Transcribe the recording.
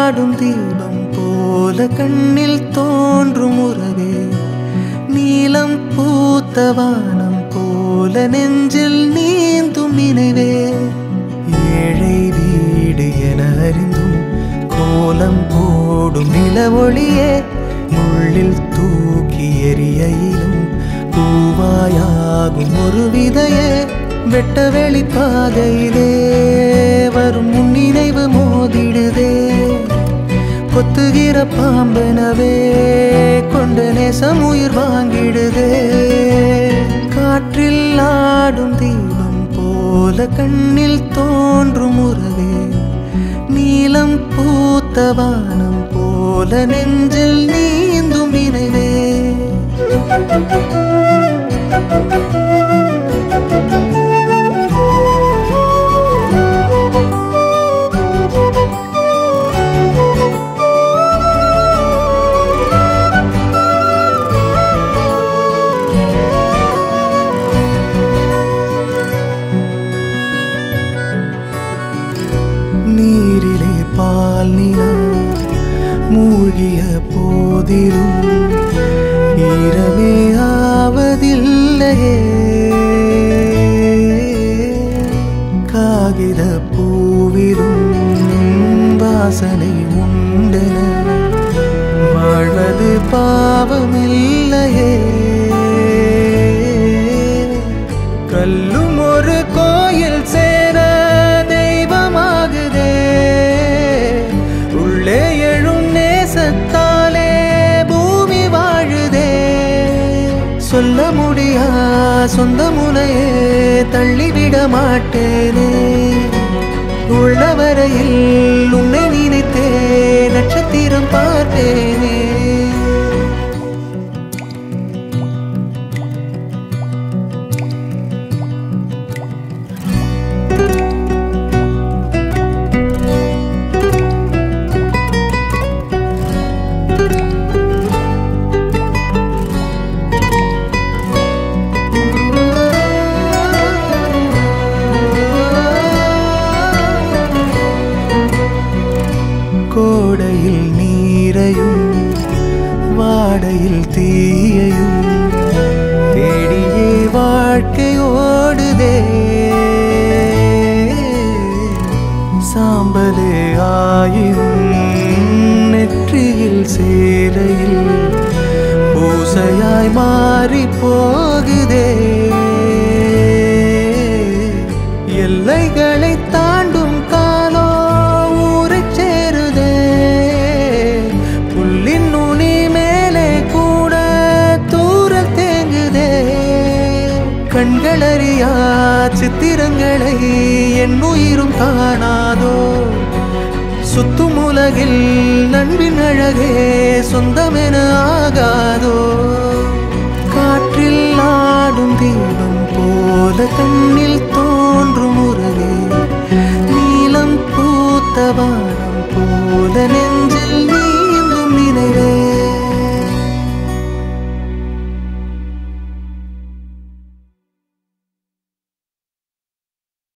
ஆடும் தீபம் போல கண்ணில் தோன்றும் உறவே நீலம் பூத்த வானம் போல நெஞ்சில் நீந்தும் நினைவே ஏழை வீடு என அறிந்தும் கோலம் போடும் நிலவொளியே முள்ளில் தூக்கி எறியையிலும் பூவாயாகும் ஒரு விதையே வெட்ட வெளி பாதையிலே வரும் முன்னினைவு மோதிடுதே கொத்துகிற பாம்பனவே கொண்ட நேசம் உயிர் வாங்கிடுதே காற்றில் ஆடும் தீபம் போல கண்ணில் தோன்றும் உறவே நீலம் பூத்த வானம் போல நெஞ்சில் நீந்தும் நினைவே நீரிலே பால் நிலா மூழ்கிய போதிலும் ஈரமே ஆவதில்லையே காகித பூவிலும் வாசனை உண்டென வாழ்வது பாவமில்லையே கல்லும் ஒரு கோயில் சேர தெய்வமாகுதே உள்ளே எழும் நேசத்தாலே பூமி வாழுதே சொல்ல முடியா சொந்த முனையே தள்ளிவிட மாட்டேனே உள்ளவரையில் உன்னை நினைத்தே நட்சத்திரம் பார்ப்பேனே கோடையில் நீரையும் வாடையில் தீயையும் தேடியே வாழ்க்கை ஓடுதே சாம்பலே ஆயினும் நெற்றியில் சேரையில் பூசையாய் மாறி போகுதே எல்லைகளை தாண்டும் காலோ ஊரைச் சேருதே புல்லின் நுனி மேலே கூட தூரல் தேங்குதே கண்களறியா சித்திரங்களை என் உயிரும் காணாதோ சுத்தும் உலகில் நண்பின் அழகே சொந்தமென ஆகாதோ காற்றில் ஆடும் தீபம் போல கண்ணில்